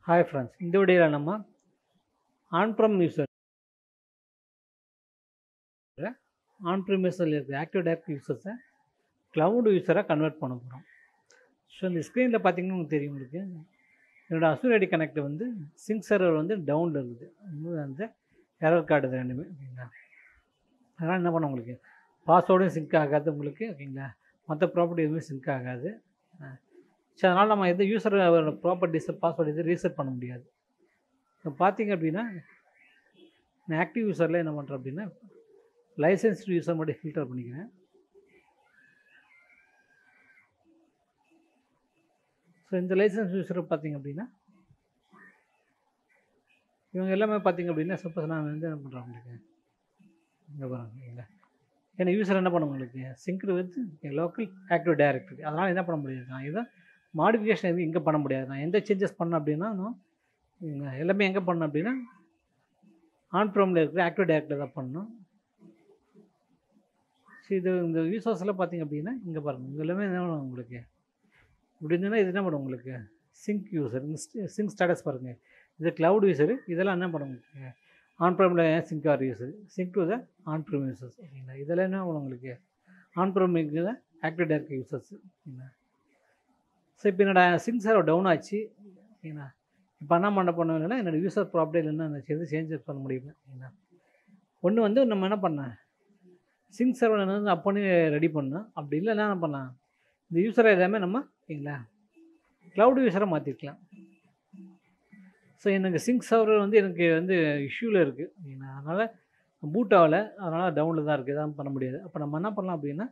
Hi friends இந்த வீடியோவில் நம்ம ஆன்ப்ரம் யூசர் ஆன் ப்ரிமிஸில் இருக்கிற ஆக்டிவ் டைரக்ட் யூசர்ஸை க்ளவுட் யூஸராக கன்வெர்ட் பண்ண போகிறோம் ஸோ இந்த ஸ்க்ரீனில் பார்த்தீங்கன்னா உங்களுக்கு தெரியும் உங்களுக்கு என்னோடய அசூர் ஐடி கனெக்ட் வந்து சிங்க் சர்வர் வந்து டவுனில் இருக்குது இன்னும் அந்த எரர் கார்டு இது ரெண்டுமே ஓகேங்களா அதனால் என்ன பண்ண உங்களுக்கு பாஸ்வேர்டும் சிங்க் ஆகாது உங்களுக்கு ஓகேங்களா மற்ற ப்ராப்பர்ட்டி எதுவுமே சிங்க் ஆகாது ஸோ அதனால் நம்ம எது யூசர் ப்ராப்பர்ட்டிஸை பாஸ்வேர்டு எதுவும் ரீசெட் பண்ண முடியாது இப்போ பார்த்தீங்க அப்படின்னா நான் ஆக்டிவ் யூசரில் என்ன பண்ணுறேன் அப்படின்னா லைசன்ஸ்டு யூசர் மட்டும் ஃபில்டர் பண்ணிக்கிறேன் ஸோ இந்த லைசன்ஸ் யூஸரை பார்த்தீங்க அப்படின்னா இவங்க எல்லாமே பார்த்தீங்க அப்படின்னா சப்போஸ் நான் வந்து என்ன பண்ணுறேன் உங்களுக்கு இங்கே பாருங்க ஏன்னா யூசர் என்ன பண்ண உங்களுக்கு synced with local active directory அதனால் என்ன பண்ண முடியாது நான் இதை மாடிஃபிகேஷன் எதுவும் இங்கே பண்ண முடியாது நான் எந்த சேஞ்சஸ் பண்ணேன் அப்படின்னா நான் இங்க எல்லாமே எங்கே பண்ணேன் அப்படின்னா ஆன் ப்ரோமில் இருக்கிற ஆக்டிவ் டைரக்டரி தான் பண்ணணும் ஸோ இது இந்த யூசர்ஸில் பார்த்தீங்க அப்படின்னா இங்கே பாருங்கள் இங்கே எல்லாமே என்ன பண்ணும் உங்களுக்கு இப்படி இருந்ததுன்னா இது என்ன பண்ணும் உங்களுக்கு சிங்க் யூசர் சிங்க் ஸ்டேட்டஸ் பாருங்கள் இது க்ளவுட் யூசரு இதெல்லாம் என்ன பண்ணும் உங்களுக்கு ஆன் ப்ரோமில் sync or user sync to the on prem users ஓகேங்களா இதெல்லாம் என்ன பண்ணும் உங்களுக்கு ஆன் ப்ரோம் இருக்கிற ஆக்டிவ் டைரக்டர் யூசர்ஸ் ஓகேங்களா ஸோ இப்போ என்னோட சிங்க் சர்வர் டவுன் ஆச்சு ஓகேங்களா இப்போ என்ன பண்ண பண்ணணும்னா என்னோட யூசர் ப்ராப்ளம் என்ன எது சேஞ்சஸ் பண்ண முடியல ஓகேங்களா ஒன்று வந்து நம்ம என்ன பண்ணேன் சிங்க் சர்வர் வந்து அப்போனே ரெடி பண்ணோம் அப்படி இல்லைன்னா என்ன பண்ணலாம் இந்த யூசரை எல்லாமே நம்ம ஓகேங்களா க்ளவுட் யூஸரை மாற்றிக்கலாம் ஸோ எனக்கு சிங்க் சர்வர் வந்து எனக்கு வந்து இஷ்யூவில் இருக்குது ஓகேங்களா அதனால் பூட் ஆகலை அதனால் டவுனில் தான் இருக்குது எதாவது பண்ண முடியாது அப்போ நம்ம என்ன பண்ணலாம் அப்படின்னா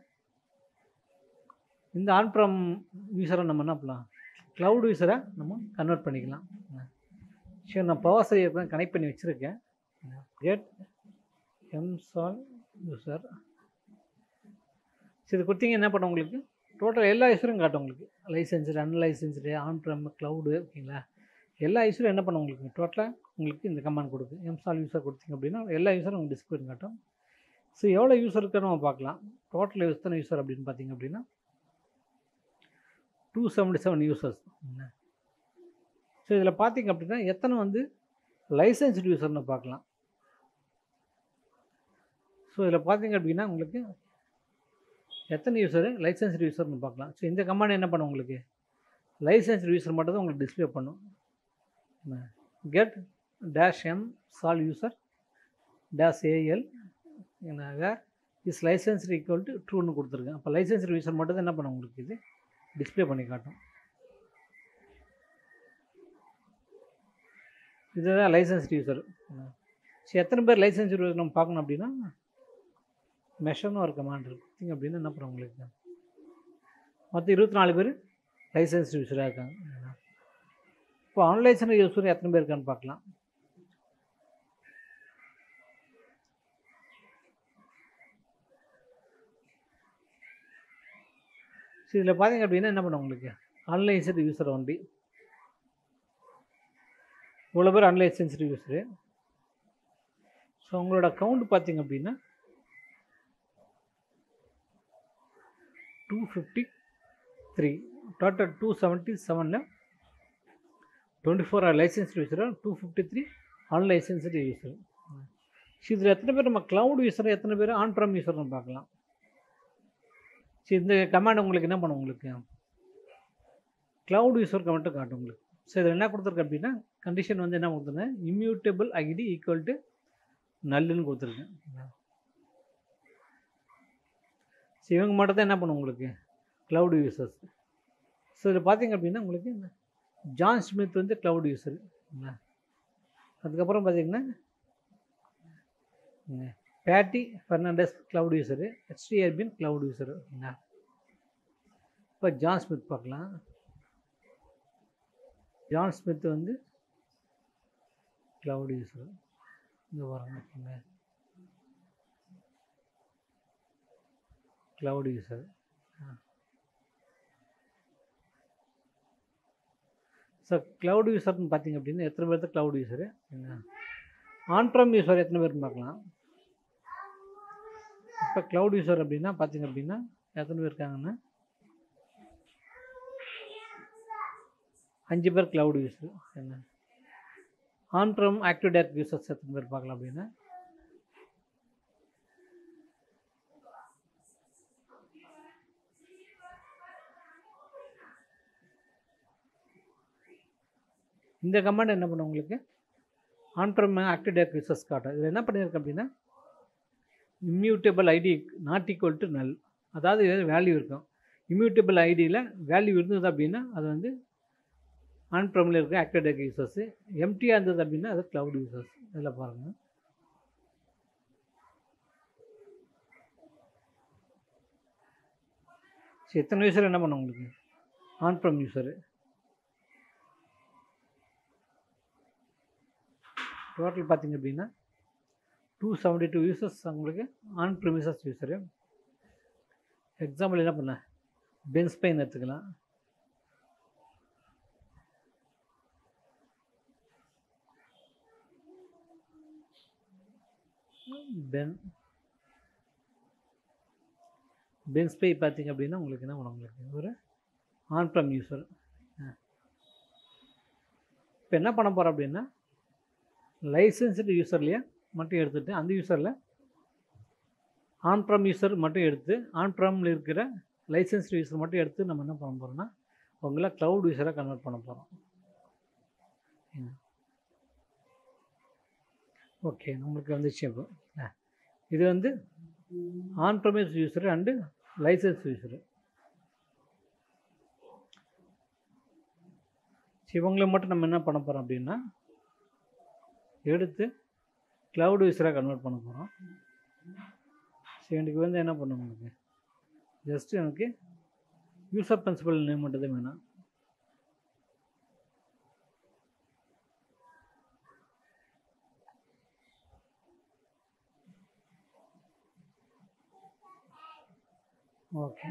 இந்த ஆன்ப்ரம் யூஸரை நம்ம என்ன பண்ணலாம் க்ளவுட் யூஸரை நம்ம கன்வெர்ட் பண்ணிக்கலாம் சரி நான் பவர் சேவை கனெக்ட் பண்ணி வச்சுருக்கேன் கெட் எம்சால் யூசர் சரி இது கொடுத்தீங்க என்ன பண்ண உங்களுக்கு டோட்டல் எல்லா யூஸரும் காட்டும் உங்களுக்கு லைசன்ஸ்டு அன்லைசன்ஸ்டு ஆன்ப்ரம் க்ளவுடு ஓகேங்களா எல்லா யூஸரும் என்ன பண்ண உங்களுக்கு டோட்டலாக உங்களுக்கு இந்த கமாண்ட் கொடுக்கு எம்சால் யூஸர் கொடுத்தீங்க அப்படின்னா எல்லா யூஸரும் உங்களுக்கு டிஸ்பிளே காட்டும் ஸோ எவ்வளோ யூஸர் இருக்குன்னு நம்ம பார்க்கலாம் டோட்டல் எத்தனை யூஸர் அப்படின்னு பார்த்தீங்க அப்படின்னா two seventy seven users so இதில் பார்த்தீங்க அப்படின்னா எத்தனை வந்து லைசன்ஸ்டு யூசர்னு பார்க்கலாம் ஸோ இதில் பார்த்தீங்க அப்படின்னா உங்களுக்கு எத்தனை யூசரு லைசன்ஸ்டு யூசர்னு பார்க்கலாம் ஸோ இந்த கமாண்ட் என்ன பண்ணும் உங்களுக்கு லைசன்ஸ்டு யூசர் மட்டும் தான் உங்களுக்கு டிஸ்பிளே பண்ணும் get dash M sol user dash AL where is licensed equal to ட்ரூன்னு கொடுத்துருக்கேன் அப்போ லைசன்ஸ்டு யூசர் மட்டும் தான் என்ன பண்ணும் உங்களுக்கு இது டிஸ்பிளே பண்ணி காட்டும் இதுதான் லைசன்ஸ்டு யூசர் சரி எத்தனை பேர் லைசன்ஸ் யூசர் நம்ம பார்க்கணும் அப்படின்னா மெஷர்னு ஒரு கமாண்ட் இருக்குது அப்படின்னா என்ன பண்ணுறோம் உங்களுக்கு மொத்தம் இருபத்தி நாலு பேர் லைசன்ஸ்டு யூஸராக இருக்காங்க இப்போ அன்லைசன்ஸ் யூஸர் எத்தனை பேர் இருக்கான்னு பார்க்கலாம் ஸோ இதில் பார்த்தீங்க அப்படின்னா என்ன பண்ணும் உங்களுக்கு அன்லைசன்ஸ்டு யூஸர் ஒன்லி இவ்வளோ பேர் அன்லைசன்ஸ்டு யூஸரு ஸோ உங்களோட கவுண்ட் பார்த்தீங்க அப்படின்னா two fifty three total two seventy செவனில் twenty four are licensed user two fifty three unlicensed user so இதில் எத்தனை பேர் நம்ம க்ளவுட் யூஸர் எத்தனை பேர் ஆன் ப்ரம் யூஸர்னு பார்க்கலாம் ஸோ இந்த கமாண்ட் உங்களுக்கு என்ன பண்ணும் உங்களுக்கு க்ளவுட் யூஸர் கமெண்ட்டு காட்டும் உங்களுக்கு ஸோ இதில் என்ன கொடுத்துருக்கு அப்படின்னா கண்டிஷன் வந்து என்ன கொடுத்துருக்கேன் இம்யூட்டபிள் ஐடி ஈக்குவல் டு நல்லுன்னு கொடுத்துருக்கேன் ஸோ இவங்க மட்டும் தான் என்ன பண்ணும் உங்களுக்கு க்ளவுட் யூசர்ஸ் ஸோ இதில் பார்த்தீங்க அப்படின்னா உங்களுக்கு ஜான் ஸ்மித் வந்து க்ளவுட் யூஸர் அதுக்கப்புறம் பார்த்தீங்கன்னா பேட்டி ஃபெர்னாண்டஸ் க்ளவுட் யூஸரு ஹெச்டிஆர்பின் க்ளவுட் யூஸரு ஓகேங்களா இப்போ ஜான் ஸ்மித் பார்க்கலாம் ஜான் ஸ்மித் வந்து க்ளவுட் யூஸர் இங்கே வராங்க ஓகேங்க க்ளவுட் யூஸர் ஸோ க்ளவுட் யூஸர்னு பார்த்தீங்க அப்படின்னா எத்தனை பேர் தான் க்ளவுட் யூஸரு ஆன்ட்ரம் யூஸர் எத்தனை பேர் பார்க்கலாம் இப்போ க்ளவுட் யூஸர் அப்படின்னா பார்த்தீங்க அப்படின்னா எத்தனை பேர் இருக்காங்கன்னா அஞ்சு பேர் க்ளவுட் யூஸர் என்ன ஆன்ட்ரம் ஆக்டிவ் டேக் யூசர்ஸ் எத்தனை பேர் பார்க்கலாம் அப்படின்னா இந்த கமாண்ட் என்ன பண்ணும் உங்களுக்கு ஆன்ட்ரம் ஆக்டிவ் டேக் யூசர்ஸ் காட்டும் இதில் என்ன பண்ணியிருக்கு அப்படின்னா immutable ID not equal to null அதாவது வேல்யூ இருக்கும் இம்யூட்டபிள் ஐடியில் வேல்யூ இருந்தது அப்படின்னா அது வந்து ஆன் ப்ரமில் இருக்க ஆக்டிவ் டேக் யூசர்ஸு எம்டியாக இருந்தது அப்படின்னா அது க்ளவுட் யூசர்ஸ் இதில் பாருங்கள் சரி எத்தனை யூசர் என்ன பண்ணும் உங்களுக்கு ஆன் ப்ரம் யூசரு டோட்டல் பார்த்தீங்க அப்படின்னா டூ செவன்ட்டி டூ யூசர்ஸ் உங்களுக்கு ஆன் ப்ரிமிசஸ் யூசரு எக்ஸாம்பிள் என்ன பண்ண பென்ஸ் பெயின் எடுத்துக்கலாம் பென் பென்ஸ் பே பார்த்தீங்க அப்படின்னா உங்களுக்கு என்ன பண்ணும் உங்களுக்கு ஒரு ஆன் ப்ரம் யூசர் இப்போ என்ன பண்ண போகிறோம் அப்படின்னா லைசன்ஸ்டு யூசர்லையே மட்டும் எடுத்துகிட்டு அந்த யூசரில் ஆன் ப்ரம் யூசர் மட்டும் எடுத்து ஆன் ப்ரமில் இருக்கிற லைசன்ஸ்டு யூசர் மட்டும் எடுத்து நம்ம என்ன பண்ண போகிறோம்னா உங்களை க்ளவுட் யூஸராக கன்வெர்ட் பண்ண போகிறோம் ஓகே நம்மளுக்கு வந்துச்சு இப்போ ஆ. இது வந்து on premise user and license user இவங்களை மட்டும் நம்ம என்ன பண்ண போகிறோம் அப்படின்னா எடுத்து க்ளவுட் யூஸராக கன்வெர்ட் பண்ண போகிறோம் சரி எனக்கு வந்து என்ன பண்ணும் உங்களுக்கு ஜஸ்ட் எனக்கு யூசர் பிரின்சிபல் நேம் மட்டும் தான் வேணும் ஓகே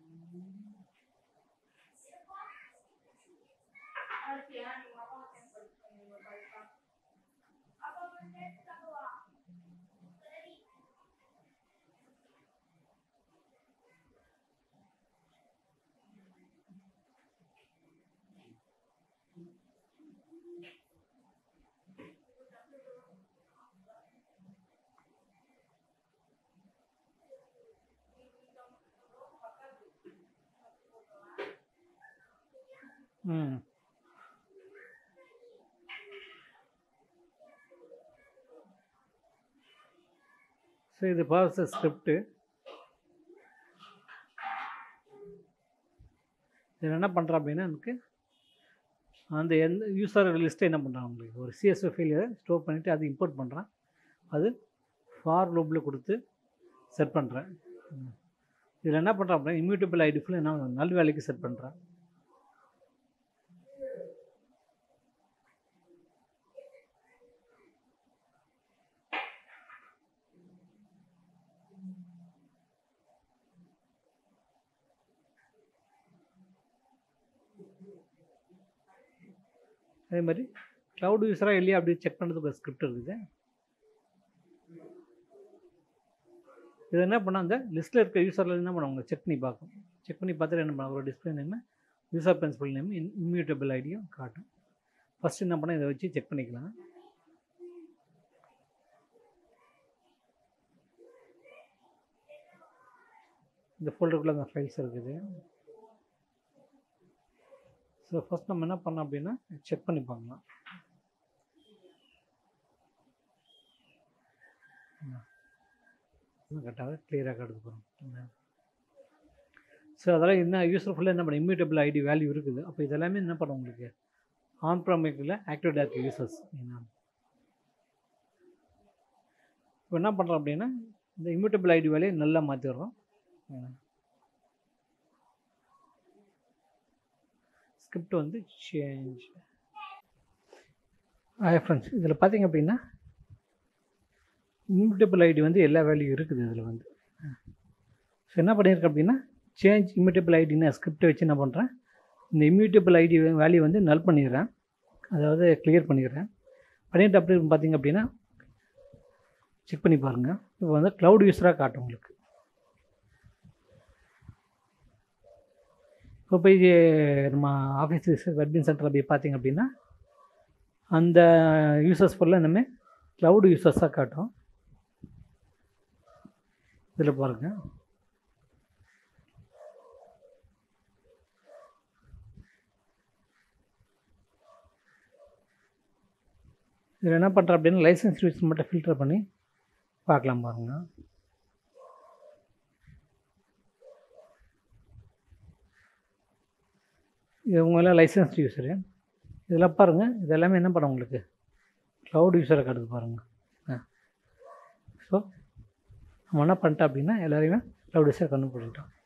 ம் ஸோ இது பாஸ் ஸ்கிரிப்டு இதில் என்ன பண்ணுறேன் அப்படின்னா எனக்கு அந்த எந்த யூசர் லிஸ்ட்டை என்ன பண்ணுறான் உங்களுக்கு ஒரு சிஎஸ்ஓ ஃபைலை ஸ்டோர் பண்ணிவிட்டு அது இம்போர்ட் பண்ணுறேன் அது ஃபார் லூப்பில் கொடுத்து செட் பண்ணுறேன் இதில் என்ன பண்ணுறேன் அப்படின்னா இம்யூட்டபிள் ஐடி ஃபுல்லாக என்ன நல் வேலைக்கு செட் பண்ணுறேன் அதே மாதிரி க்ளவுட் யூஸராக இல்லையா அப்படி செக் பண்ணுறதுக்கு ஒரு ஸ்கிரிப்ட் இருக்குது இது என்ன பண்ணால் அந்த லிஸ்ட்டில் இருக்க யூஸரில் என்ன பண்ணுவாங்க செக் பண்ணி பார்க்கும் செக் பண்ணி பார்த்துட்டு என்ன பண்ணுவாங்க ஒரு display name user principal name immutable ஐடியும் காட்டும் ஃபஸ்ட்டு என்ன பண்ணால் இதை வச்சு செக் பண்ணிக்கலாம் இந்த ஃபோல்டருக்குள்ளே அந்த ஃபைல்ஸ் இருக்குது ஸோ ஃபஸ்ட் நம்ம என்ன பண்ணோம் அப்படின்னா செக் பண்ணி பார்க்கலாம் கரெக்டாக கிளியராக காட்டுது போகிறோம் ஸோ அதெல்லாம் என்ன யூஸ்ஃபுல்லாக என்ன பண்ண இம்யூட்டபிள் ஐடி வேல்யூ இருக்குது அப்போ இதெல்லாமே என்ன பண்ணும் உங்களுக்கு ஆன் ப்ரமிக்கில் ஆக்டிவ் டேக் யூசர்ஸ் இப்போ என்ன பண்ணுறோம் அப்படின்னா இந்த இம்யூட்டபிள் ஐடி வேலையை நல்லா மாற்றிடுறோம் ஸ்கிரிப்ட் வந்து சேஞ்ச் ஹாய் ஃப்ரெண்ட்ஸ் இதில் பார்த்தீங்க அப்படின்னா இம்யூட்டபிள் ஐடி வந்து எல்லா வேல்யூ இருக்குது இதில் வந்து ஸோ என்ன பண்ணியிருக்கேன் அப்படின்னா சேஞ்ச் இம்யூட்டபிள் ஐடின்னு ஸ்கிரிப்டை வச்சு என்ன பண்ணுறேன் இந்த இம்யூட்டபிள் ஐடி வேல்யூ வந்து நல் பண்ணிடுறேன் அதாவது கிளியர் பண்ணிடுறேன் பண்ணிட்டு அப்படி பார்த்தீங்க அப்படின்னா செக் பண்ணி பாருங்கள் இப்போ வந்து க்ளவுட் யூஸராக காட்டும் உங்களுக்கு இப்போ போய் நம்ம ஆஃபீஸ் வெட்பின் சென்டரில் போய் பார்த்தீங்க அப்படின்னா அந்த யூசர்ஸ் ஃபுல்லாக இனிமேல் க்ளவுட் யூசர்ஸாக காட்டும் இதில் பாருங்கள் இதில் என்ன பண்ணுறேன் அப்படின்னா லைசன்ஸ் யூஸ் மட்டும் ஃபில்டர் பண்ணி பார்க்கலாம் பாருங்கள் இவங்கெல்லாம் லைசன்ஸ் யூஸரு இதெல்லாம் பாருங்கள் இது எல்லாமே என்ன பண்ண உங்களுக்கு க்ளவுட் யூஸரை காட்டுது பாருங்கள் ஆ ஸோ நம்ம என்ன பண்ணிட்டோம் அப்படின்னா எல்லாரையுமே க்ளவுட் யூஸரை கண்டுபிடிச்சிட்டோம்